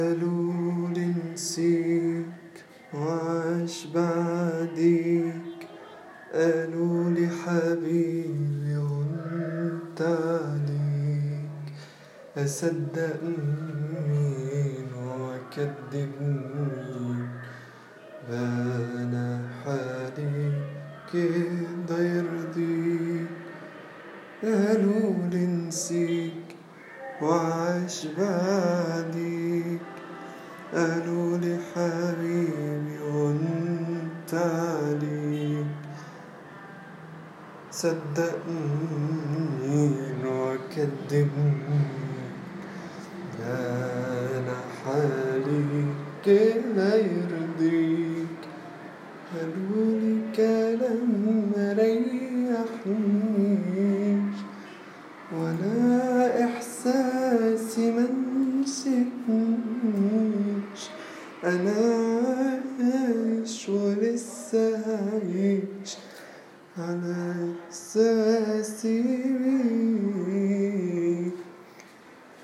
قالوا لي نسيك وعاش بعديك قالوا لي حبيبي وانت عليك أصدق مين وأكدب مين بأنا حالي كده يرضيك قالوا لي نسيك وعاش بعديك قالوا لي حبيبي وانت عليك صدق مين وكذب مين انا حالي كده يرضيك قالوا لي كلام مريحنيش ولا إحساسي منسكنيش أنا عايش ولسه عايش على إحساسي